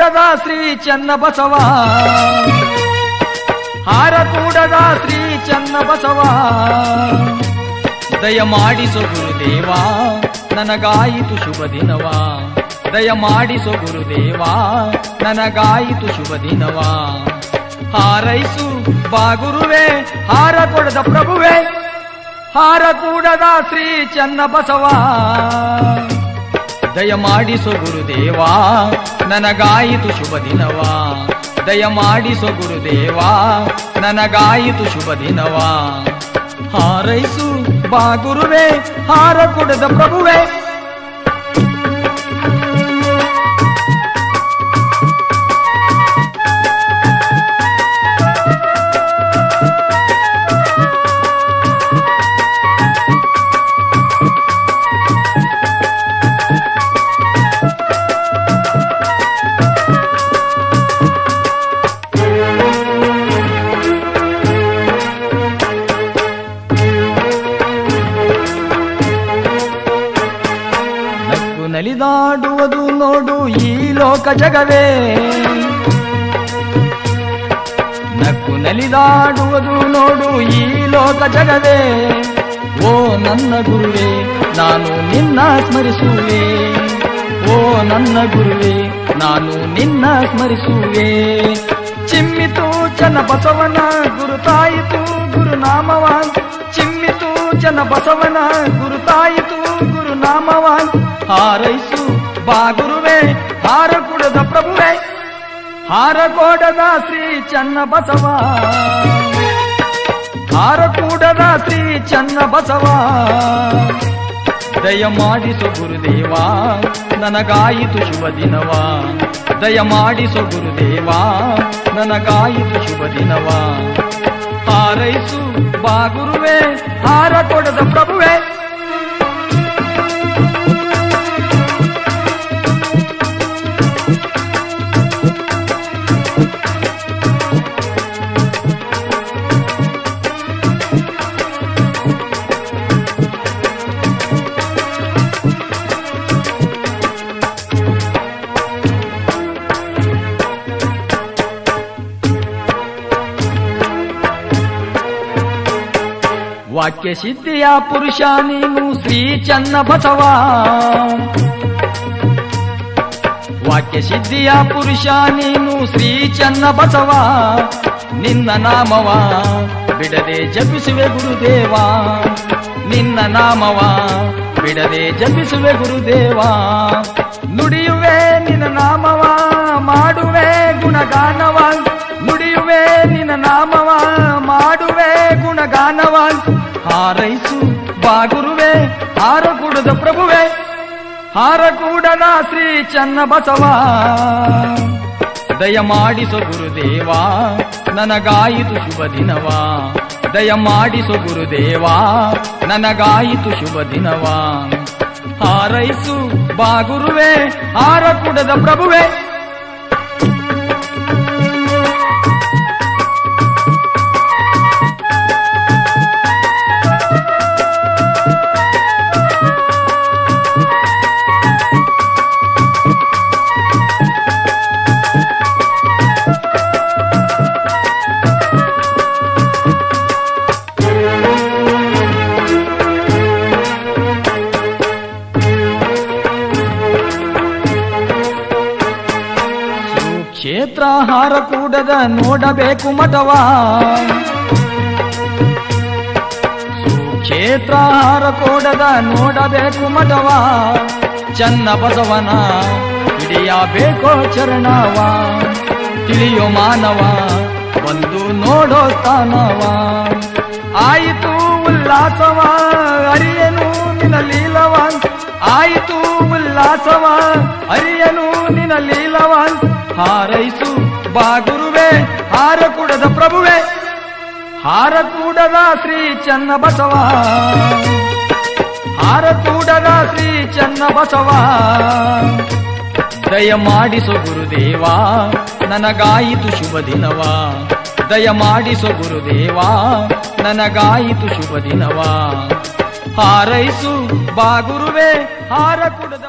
ಕೂಡದ ಶ್ರೀ ಚನ್ನ ಬಸವ ಹಾರ ಕೂಡದ ಶ್ರೀ ಚನ್ನ ಬಸವ ದಯ ಮಾಡಿಸೋ ಗುರುದೇವ ನನಗಾಯಿತು ಶುಭ ದಿನವ ದಯ ಮಾಡಿಸೋ ಗುರುದೇವ ನನಗಾಯಿತು ಶುಭ ದಿನವ ಹಾರೈಸು ಬಾಗುರುವೆ ಹಾರ ಕೊಡದ ಪ್ರಭುವೆ ಹಾರ ಕೂಡದ ಶ್ರೀ ಚನ್ನ ಬಸವ ದಯ ಮಾಡಿಸೋ ಗುರುದೇವ ನನಗಾಯಿತು ಶುಭ ದಿನವ ದಯ ಮಾಡಿಸೋ ಗುರುದೇವ ನನಗಾಯಿತು ಶುಭ ದಿನವ ಹಾರೈಸು ಬಾ ಗುರುವೆ ಹಾರ ಕೊಡದ ಪ್ರಭುವೆ ನಕ್ಕು ನಲಿದಾಡುವುದು ನೋಡು ಈ ಲೋಕ ಜಗವೇ ನಕ್ಕು ನಲಿದಾಡುವುದು ನೋಡು ಈ ಲೋಕ ಜಗವೇ ಓ ನನ್ನ ಗುರುವೇ ನಾನು ನಿನ್ನ ಸ್ಮರಿಸುವೆ ಓ ನನ್ನ ಗುರುವೇ ನಾನು ನಿನ್ನ ಸ್ಮರಿಸುವೆ ಚಿಮ್ಮಿತು ಚನ್ನ ಬಸವನ ಗುರುತಾಯಿತು ಗುರುನಾಮವ ಚಿಮ್ಮಿತು ಚನ್ನ ಬಸವನ ಗುರುತಾಯಿತು ಗುರುನಾಮವ ಹಾರೈಸು ಬಾ ಗುರುವೆ ಹಾರ ಕುಡದ ಪ್ರಭುವೆ ಹಾರ ಕೋಡದ ಶ್ರೀ ಚನ್ನ ಬಸವ ಹಾರ ಕೂಡದ ಶ್ರೀ ಚನ್ನ ಬಸವ ದಯ ಮಾಡಿಸೋ ಗುರುದೇವ ನನಗಾಯಿತು ಶುಭ ದಿನವ ದಯ ಮಾಡಿಸೋ ಗುರುದೇವ ನನಗಾಯಿತು ಶುಭ ದಿನವ ಹಾರೈಸು ಬಾ ಗುರುವೆ ಹಾರ ಕೊಡದ ಪ್ರಭುವೆ ವಾಕ್ಯ ಸಿದ್ಧಿಯ ಪುರುಷ ನೀನು ಶ್ರೀ ಚನ್ನ ಬಸವ ವಾಕ್ಯ ಸಿದ್ಧಿಯ ಪುರುಷ ನೀನು ಶ್ರೀ ಚನ್ನ ಬಸವ ನಿನ್ನ ನಾಮವ ಬಿಡದೆ ಜಪಿಸುವೆ ಗುರುದೇವ ನಿನ್ನ ನಾಮವ ಬಿಡದೆ ಜಪಿಸುವೆ ಗುರುದೇವ ನುಡಿಯುವೆ ನಿನ್ನ ನಾಮವ ಮಾಡುವೆ ಗುಣಗಾನವ ನುಡಿಯುವೆ ನಿನ್ನ ನಾಮವ ಮಾಡುವೆ ಗುಣಗಾನವ ಹಾರೈಸು ಬಾಗುರುವೆ ಹಾರ ಕೂಡದ ಪ್ರಭುವೆ ಹಾರ ಕೂಡದ ಶ್ರೀ ಚನ್ನ ಬಸವ ದಯ ಮಾಡಿಸೋ ಗುರುದೇವ ನನಗಾಯಿತು ಶುಭ ದಿನವ ದಯ ಮಾಡಿಸೋ ಗುರುದೇವ ನನಗಾಯಿತು ಶುಭ ದಿನವ ಹಾರೈಸು ಬಾಗುರುವೆ ಹಾರ ಕೂಡದ ಪ್ರಭುವೆ ಕ್ಷೇತ್ರ ಹಾರ ಕೂಡದ ನೋಡಬೇಕು ಮಠವ ಕ್ಷೇತ್ರ ಹಾರ ಕೂಡದ ನೋಡಬೇಕು ಮಠವ ಚನ್ನ ಬಸವನ ಹಿಡಿಯಬೇಕೋ ಚರಣವ ತಿಳಿಯೋ ಮಾನವ ಬಂದು ನೋಡೋ ಸ್ಥಾನವ ಆಯಿತು ಉಲ್ಲಾಸವ ಅರಿಯನು ನಿನ್ನ ಲೀಲವ ಆಯಿತು ಉಲ್ಲಾಸವ ಅರಿಯನು ನಿನ್ನ ಲೀಲವ ಹಾರೈಸು ಬಾಗುರುವೆ ಹಾರ ಕೂಡದ ಪ್ರಭುವೆ ಹಾರ ಕೂಡದ ಶ್ರೀ ಚನ್ನ ಬಸವ ಹಾರ ಕೂಡದ ಶ್ರೀ ಚನ್ನ ಬಸವ ದಯ ಮಾಡಿಸೋ ಗುರುದೇವ ನನಗಾಯಿತು ಶುಭ ದಿನವ ದಯ ಮಾಡಿಸೋ ಗುರುದೇವ ನನಗಾಯಿತು ಶುಭ ದಿನವ ಹಾರೈಸು ಬಾಗುರುವೆ ಹಾರ ಕುಡದ